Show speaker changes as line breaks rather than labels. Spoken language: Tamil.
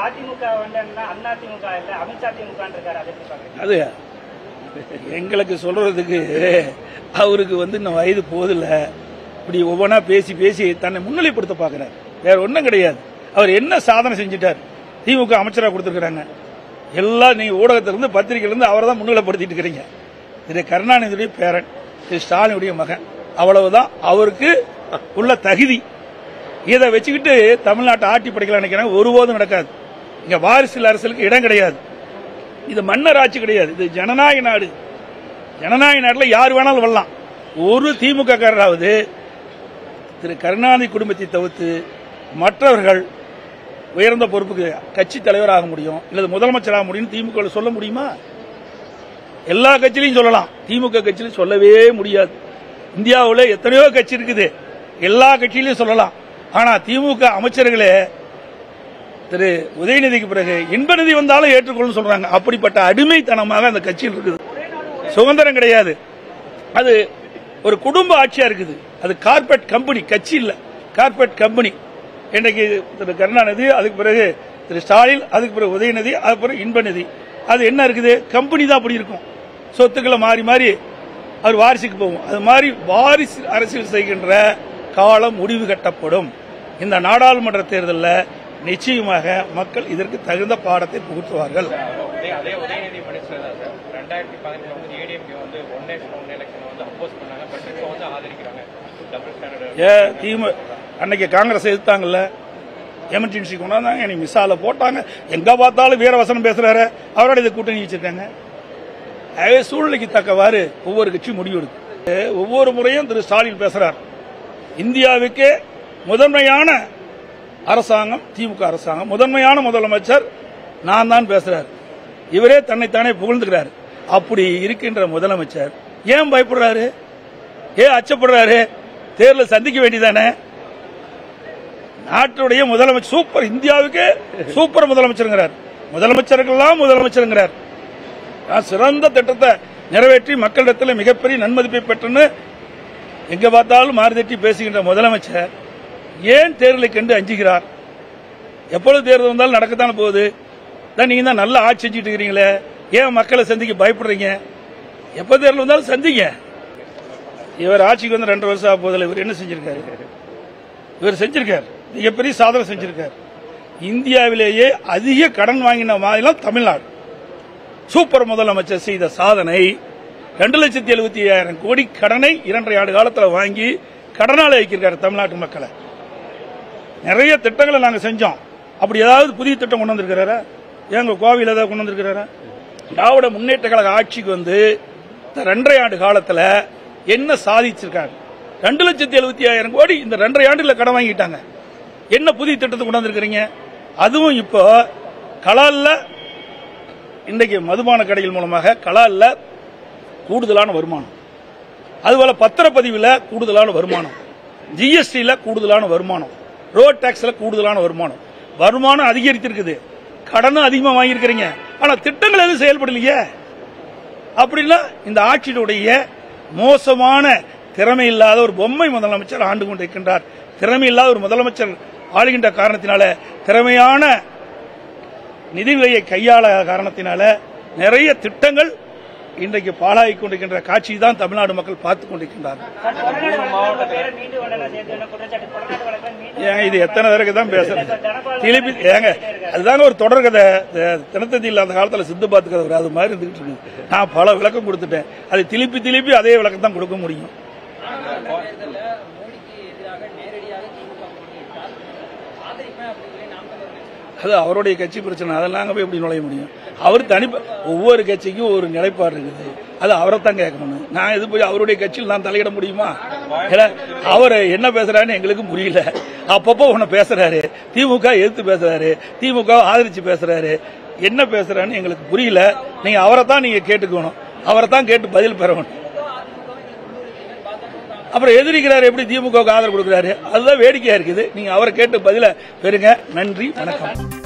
அதிமுக வந்தா அண்ணா திமுக இல்ல அமித்ஷா திமுக இருக்காரு அதை எப்படி பாக்குறீங்க
அது எங்களுக்கு சொல்றதுக்கு அவருக்கு வந்து இன்னும் வயது போதில்ல இப்படி ஒவ்வொன்றா பேசி பேசி தன்னை முன்னிலைப்படுத்த பார்க்கிறார் வேற ஒன்றும் கிடையாது அவர் என்ன சாதனை செஞ்சிட்டார் திமுக அமைச்சராக கொடுத்துருக்காங்க எல்லாம் நீங்க ஊடகத்திலிருந்து பத்திரிகையிலிருந்து அவரை தான் முன்னிலைப்படுத்திட்டு இருக்கிறீங்க திரு கருணாநிதியுடைய பேரன் திரு ஸ்டாலினுடைய மகன் அவ்வளவுதான் அவருக்கு உள்ள தகுதி இதை வச்சுக்கிட்டு தமிழ்நாட்டை ஆட்டி படைக்கலாம் நினைக்கிறேன் ஒருபோதும் நடக்காது இங்க வாரிசு அரசுக்கு இடம் கிடையாது இது மன்னர் ஆட்சி கிடையாது இது ஜனநாயக நாடு ஜனநாயக நாட்டுல யார் வேணாலும் வரலாம் ஒரு திமுக காரராவது திரு கருணாநிதி குடும்பத்தை தவிர்த்து மற்றவர்கள் உயர்ந்த பொறுப்புக்கு கட்சி தலைவராக முடியும் இல்லது முதலமைச்சராக முடியும் திமுக ல சொல்ல முடியுமா எல்லா கட்சியிலையும் சொல்லலாம் திமுக கட்சியிலும் சொல்லவே முடியாது இந்தியாவில் எத்தனையோ கட்சி இருக்குது எல்லா கட்சியிலையும் சொல்லலாம் ஆனா திமுக அமைச்சர்களே திரு உதயநிதிக்கு பிறகு இன்பநிதி வந்தாலும் ஏற்றுக்கொள்ளும் சொல்றாங்க அப்படிப்பட்ட அடிமைத்தனமாக அந்த கட்சியில் இருக்குது சுதந்திரம் கிடையாது அது ஒரு குடும்ப ஆட்சியா இருக்குது அது கார்பரேட் கம்பெனி கட்சி இல்ல கார்பரேட் கம்பெனி இன்றைக்கு திரு கருணாநிதி அதுக்கு பிறகு திரு ஸ்டாலின் அதுக்கு பிறகு உதயநிதி அதுக்கு பிறகு இன்பநிதி அது என்ன இருக்குது கம்பெனி தான் அப்படி இருக்கும் சொத்துக்களை மாறி மாறி அவர் வாரிசுக்கு போகும் அது மாதிரி வாரிசு அரசியல் செய்கின்ற காலம் முடிவு கட்டப்படும் இந்த நாடாளுமன்ற தேர்தலில் நிச்சயமாக மக்கள் இதற்கு தகுந்த பாடத்தை புகுத்துவார்கள்
அதே அதே உதயநிதி மனுஷன் தான் சார் ரெண்டாயிரத்தி பதினெட்டுல வந்து ஏடிஎம்கே வந்து ஒன் நேஷன் ஒன் எலெக்ஷன் வந்து அப்போஸ் பண்ணாங்க பட் இப்போ வந்து ஆதரிக்கிறாங்க டபுள் ஸ்டாண்டர்ட்
ஏ திமுக அன்னைக்கு காங்கிரஸ் எதிர்த்தாங்கல்ல எமர்ஜென்சி கொண்டாந்தாங்க எனக்கு மிசால போட்டாங்க எங்க பார்த்தாலும் வீரவசனம் பேசுறாரு அவரோட இது கூட்டணி வச்சிருக்காங்க அதே சூழ்நிலைக்கு தக்கவாறு ஒவ்வொரு கட்சியும் முடிவெடுக்கு ஒவ்வொரு முறையும் திரு ஸ்டாலின் பேசுறார் இந்தியாவுக்கே முதன்மையான அரசாங்கம் திமுக அரசாங்கம் முதன்மையான முதலமைச்சர் நான் தான் பேசுறார் இவரே தன்னைத்தானே புகழ்ந்துக்கிறார் அப்படி இருக்கின்ற முதலமைச்சர் ஏன் பயப்படுறாரு ஏன் அச்சப்படுறாரு தேர்தல் சந்திக்க வேண்டியதானே நாட்டுடைய முதலமைச்சர் சூப்பர் இந்தியாவுக்கு சூப்பர் முதலமைச்சருங்கிறார் முதலமைச்சர்கள்லாம் முதலமைச்சருங்கிறார் நான் சிறந்த திட்டத்தை நிறைவேற்றி மக்களிடத்தில் மிகப்பெரிய நன்மதிப்பை பெற்றுன்னு எங்க பார்த்தாலும் மாறுதட்டி பேசுகின்ற முதலமைச்சர் ஏன் தேர்தலை கண்டு அஞ்சுகிறார் எப்பொழுது தேர்தல் வந்தாலும் நடக்கத்தானே போகுது தான் நீங்க தான் நல்ல ஆட்சி செஞ்சுட்டு இருக்கிறீங்களே ஏன் மக்களை சந்திக்க பயப்படுறீங்க எப்ப தேர்தல் வந்தாலும் சந்திங்க இவர் ஆட்சிக்கு வந்து ரெண்டு வருஷம் ஆக போதில் இவர் என்ன செஞ்சிருக்காரு இவர் செஞ்சிருக்கார் மிகப்பெரிய சாதனை செஞ்சிருக்கார் இந்தியாவிலேயே அதிக கடன் வாங்கின மாநிலம் தமிழ்நாடு சூப்பர் முதலமைச்சர் செய்த சாதனை ரெண்டு லட்சத்தி எழுபத்தி ஐயாயிரம் கோடி கடனை இரண்டரை ஆண்டு காலத்தில் வாங்கி கடனால வைக்கிறார் தமிழ்நாட்டு மக்களை நிறைய திட்டங்களை நாங்க செஞ்சோம் அப்படி ஏதாவது புதிய திட்டம் கொண்டு வந்திருக்கிறாரா ஏங்க கோவில் ஏதாவது கொண்டு வந்திருக்கிறாரா திராவிட முன்னேற்ற கழக ஆட்சிக்கு வந்து இந்த ரெண்டரை ஆண்டு காலத்துல என்ன சாதிச்சிருக்காங்க ரெண்டு லட்சத்தி எழுபத்தி ஆயிரம் கோடி இந்த ரெண்டரை ஆண்டுல கடன் வாங்கிட்டாங்க என்ன புதிய திட்டத்தை கொண்டு வந்திருக்கிறீங்க அதுவும் இப்போ கலால்ல இன்றைக்கு மதுபான கடைகள் மூலமாக கலால்ல கூடுதலான வருமானம் அதுபோல பத்திரப்பதிவில் கூடுதலான வருமானம் ஜிஎஸ்டியில் கூடுதலான வருமானம் ரோட் டாக்ஸ்ல கூடுதலான வருமானம் வருமானம் அதிகரித்திருக்குது கடனும் அதிகமாக வாங்கியிருக்கிறீங்க ஆனா திட்டங்கள் எதுவும் செயல்படலையே அப்படின்னா இந்த ஆட்சியினுடைய மோசமான திறமை இல்லாத ஒரு பொம்மை முதலமைச்சர் ஆண்டு கொண்டிருக்கின்றார் திறமை இல்லாத ஒரு முதலமைச்சர் ஆளுகின்ற காரணத்தினால திறமையான நிதிநிலையை கையாள காரணத்தினால நிறைய திட்டங்கள் இன்றைக்கு பாழாகிக் கொண்டிருக்கின்ற காட்சி தான் தமிழ்நாடு மக்கள் பார்த்துக் கொண்டிருக்கின்றார்கள்
சார், கொடநாடு வழக்குல உங்க பேரை மீண்டும் கொண்டு வந்து சேர்த்து என்ன குற்றச்சாட்டு கொடநாடு வழக்குல மீண்டும்
ஏங்க இது எத்தனை தடவை தான் பேசுறது திருப்பி ஏங்க அதுதாங்க ஒரு தொடர்கதை தினத்தந்தியில் அந்த காலத்துல சித்து பார்த்துக்கிறது அது மாதிரி இருந்துகிட்டு இருக்கு நான் பல விளக்கம் கொடுத்துட்டேன் அது திருப்பி திருப்பி அதே விளக்கம் தான் கொடுக்க முடியும்
தேர்தலில் மோடிக்கு எதிராக நேரடியாக திமுக போட்டியிட்டால் ஆதரிப்பேன் அப்படின்னு சொல்லி நாம் தமிழர் கட்சி
அது அவருடைய கட்சி பிரச்சனை அதெல்லாம் அங்க போய் எப்படி நுழைய முடியும் அவர் தனி ஒவ்வொரு கட்சிக்கும் ஒரு நிலைப்பாடு இருக்குது அது அவரை தான் கேட்கணும் நான் இது போய் அவருடைய கட்சியில் நான் தலையிட முடியுமா ஏன்னா, அவர் என்ன பேசுறாருன்னு எங்களுக்கு புரியல அப்பப்போ ஒன்னு பேசுறாரு திமுக எதிர்த்து பேசுறாரு திமுக ஆதரிச்சு பேசுறாரு என்ன பேசுறாருன்னு எங்களுக்கு புரியல நீங்க அவரை தான் நீங்க கேட்டுக்கணும் அவரை தான் கேட்டு பதில் பெறணும் அப்புறம் எதிரிக்கிறாரு எப்படி திமுகவுக்கு ஆதரவு கொடுக்கிறாரு அதுதான் வேடிக்கையா இருக்குது நீங்க அவரை கேட்டு பதில பெறுங்க நன்றி வணக்கம்